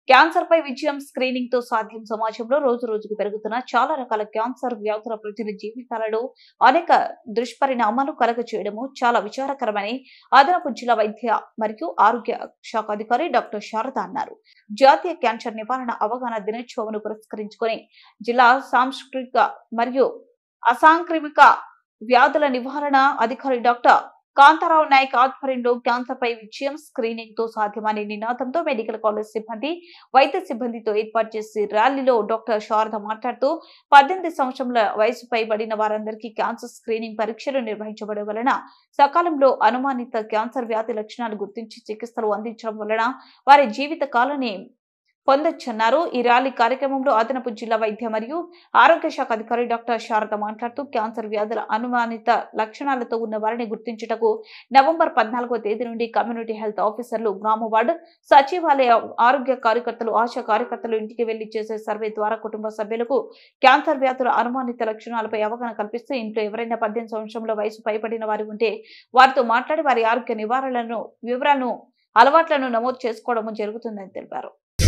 cancer పై విజయం screening తో సాధ్యం సమాజంలో రోజు రోజుకు పెరుగుతున్న చాలా రకాల క్యాన్సర్ వ్యాధుల ప్రజల జీవితాలలో అనేక దుష్పరిణామాలు కలగ చేయడము చాలా విచారకరమని అదనపు జిల్లా వైద్య మరియు ఆరోగ్య శాఖ అధికారి డాక్టర్ శారద అన్నారు జాతీయ క్యాన్సర్ నివారణ అవగాహన దినోత్సవం పురస్కరించుకొని జిల్లా సాంస్కృతిక మరియు అసాంక్రమిక వ్యాధుల నివారణ అధికారి డాక్టర్ కాంతారావు నాయక్ ఆధ్వర్యంలో క్యాన్సర్ పై విజయం స్క్రీనింగ్ తో సాధ్యమనే నినాదంతో మెడికల్ కాలేజ్ సిబ్బంది వైద్య సిబ్బందితో ఏర్పాటు చేసి ర్యాలీలో డాక్టర్ శారద మాట్లాడుతూ పద్దెనిమిది సంవత్సరముల వయసు పైబడిన వారందరికీ క్యాన్సర్ స్క్రీనింగ్ పరీక్షలు నిర్వహించబడడం వలన సకాలంలో అనుమానిత క్యాన్సర్ వ్యాధి లక్షణాలు గుర్తించి చికిత్సలు అందించడం వలన వారి జీవిత కాలాన్ని పొందొచ్చన్నారు ఈ ర్యాలీ కార్యక్రమంలో అదనపు జిల్లా వైద్య మరియు ఆరోగ్య శాఖ అధికారి డాక్టర్ శారద మాట్లాడుతూ క్యాన్సర్ వ్యాధుల అనుమానిత లక్షణాలతో ఉన్న వారిని గుర్తించుటకు నవంబర్ పద్నాలుగో తేదీ నుండి కమ్యూనిటీ హెల్త్ ఆఫీసర్లు గ్రామ వార్డు సచివాలయ ఆరోగ్య కార్యకర్తలు ఆశా కార్యకర్తలు ఇంటికి వెళ్లి చేసే సర్వే ద్వారా కుటుంబ సభ్యులకు క్యాన్సర్ వ్యాధుల అనుమానిత లక్షణాలపై అవగాహన కల్పిస్తూ ఇంట్లో ఎవరైనా పద్దెనిమిది సంవత్సరంలో వయసు పైబడిన వారు ఉంటే వారితో మాట్లాడి వారి ఆరోగ్య నివారణలను వివరాలను అలవాట్లను నమోదు చేసుకోవడం జరుగుతుందని తెలిపారు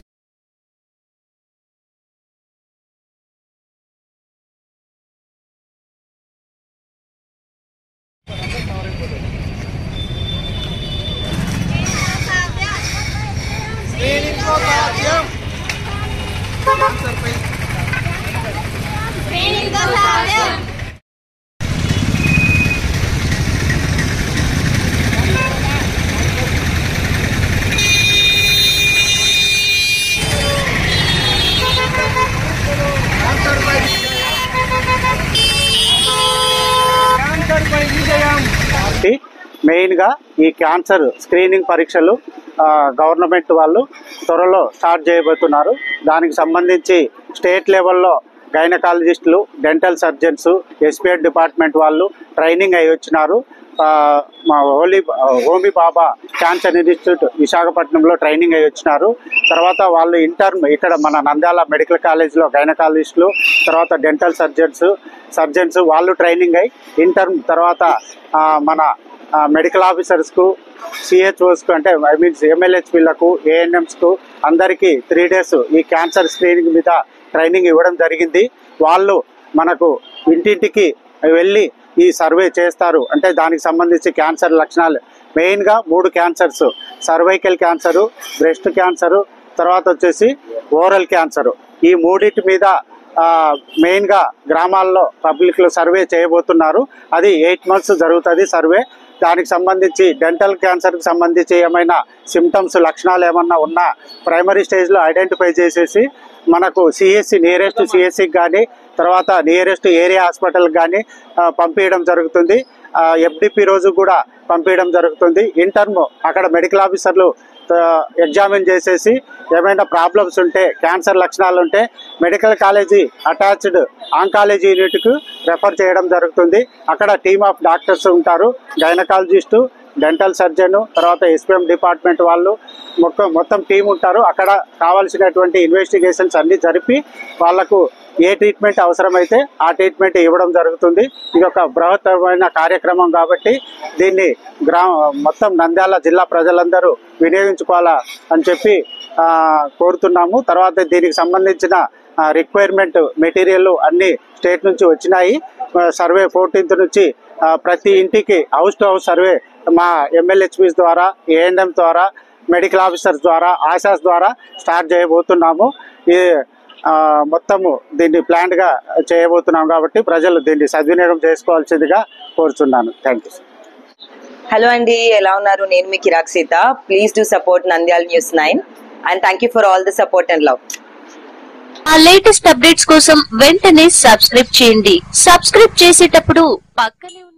కాబట్టి మెయిన్గా ఈ క్యాన్సర్ స్క్రీనింగ్ పరీక్షలు ఆ, గవర్నమెంట్ వాళ్ళు త్వరలో స్టార్ట్ చేయబోతున్నారు దానికి సంబంధించి స్టేట్ లెవెల్లో గైనకాలజిస్టులు డెంటల్ సర్జన్స్ ఎస్పీఎడ్ డిపార్ట్మెంట్ వాళ్ళు ట్రైనింగ్ అయి వచ్చినారు ఆ, మా హోలీ హోమీ బాబా క్యాన్సర్ ఇన్స్టిట్యూట్ విశాఖపట్నంలో ట్రైనింగ్ అయి వచ్చినారు తర్వాత వాళ్ళు ఇంటర్మ్ ఇక్కడ మన నంద్యాల మెడికల్ కాలేజ్లో గైనకాలజిస్టులు తర్వాత డెంటల్ సర్జన్స్ సర్జన్స్ వాళ్ళు ట్రైనింగ్ అయి ఇంటర్మ్ తర్వాత ఆ, మన ఆ, మెడికల్ ఆఫీసర్స్కు సిహెచ్ఓస్కు అంటే ఐ మీన్స్ ఎమ్మెల్యేస్పీలకు ఏఎన్ఎంస్కు అందరికీ త్రీ డేస్ ఈ క్యాన్సర్ స్క్రీనింగ్ మీద ట్రైనింగ్ ఇవ్వడం జరిగింది వాళ్ళు మనకు ఇంటింటికి వెళ్ళి ఈ సర్వే చేస్తారు అంటే దానికి సంబంధించి క్యాన్సర్ లక్షణాలు మెయిన్గా మూడు cancers cervical cancer breast cancer తర్వాత వచ్చేసి ఓరల్ క్యాన్సరు ఈ మూడింటి మీద ఆ, మెయిన్గా గ్రామాల్లో పబ్లిక్లో సర్వే చేయబోతున్నారు అది ఎయిట్ మంత్స్ జరుగుతుంది సర్వే దానికి సంబంధించి డెంటల్ క్యాన్సర్కి సంబంధించి ఏమైనా సిమ్టమ్స్ లక్షణాలు ఏమన్నా ఉన్నా ప్రైమరీ స్టేజ్లో ఐడెంటిఫై చేసేసి మనకు సిఎస్సి నియరెస్ట్ సిఎస్సికి కానీ తర్వాత నియరెస్ట్ ఏరియా హాస్పిటల్కి కానీ పంపించడం జరుగుతుంది ఎఫ్డిపి రోజు కూడా పంపించడం జరుగుతుంది ఇంటర్మ్ అక్కడ మెడికల్ ఆఫీసర్లు ఎగ్జామిన్ చేసేసి ఏమైనా ప్రాబ్లమ్స్ ఉంటే క్యాన్సర్ లక్షణాలు ఉంటే మెడికల్ కాలేజీ అటాచ్డ్ ఆంకాలజీ యూనిట్కు రెఫర్ చేయడం జరుగుతుంది అక్కడ టీమ్ ఆఫ్ డాక్టర్స్ ఉంటారు గైనకాలజిస్టు డెంటల్ సర్జన్ తర్వాత ఎస్పీఎం డిపార్ట్మెంట్ వాళ్ళు మొత్తం మొత్తం టీం ఉంటారు అక్కడ కావాల్సినటువంటి ఇన్వెస్టిగేషన్స్ అన్ని జరిపి వాళ్లకు ఏ ట్రీట్మెంట్ అవసరమైతే ఆ ట్రీట్మెంట్ ఇవ్వడం జరుగుతుంది ఇది ఒక బృహత్తరమైన కార్యక్రమం కాబట్టి దీన్ని గ్రామ మొత్తం నంద్యాల జిల్లా ప్రజలందరూ వినియోగించుకోవాలా అని చెప్పి ఆ, కోరుతున్నాము తర్వాత దీనికి సంబంధించిన రిక్వైర్మెంట్ మెటీరియల్ అన్ని స్టేట్ నుంచి వచ్చినాయి ఆ, సర్వే ఫోర్టీన్త్ నుంచి ఆ, ప్రతి ఇంటికి హౌస్ టు హౌస్ సర్వే మా ఎమ్మెల్యేహెచ్పీస్ ద్వారా ఏఎన్ఎం ద్వారా మెడికల్ ఆఫీసర్స్ ద్వారా ఆశాస్ ద్వారా స్టార్ట్ చేయబోతున్నాము ఈ ఆ, మొత్తము దీన్ని ప్లాన్డ్ గా చేయబోతున్నాం కాబట్టి ప్రజలు దీన్ని సద్వినియోగం చేసుకోవాల్సిందిగా కోరుచున్నాను థ్యాంక్ యూ హలో అండి ఎలా ఉన్నారు నేను మీ కిరాక్ Seetha please do support Nandyal news nine and thank you for all the support and love ఆ లేటెస్ట్ అప్డేట్స్ కోసం వెంటనే సబ్స్క్రైబ్ చేయండి సబ్స్క్రైబ్ చేసేటప్పుడు పక్కనే ఉన్న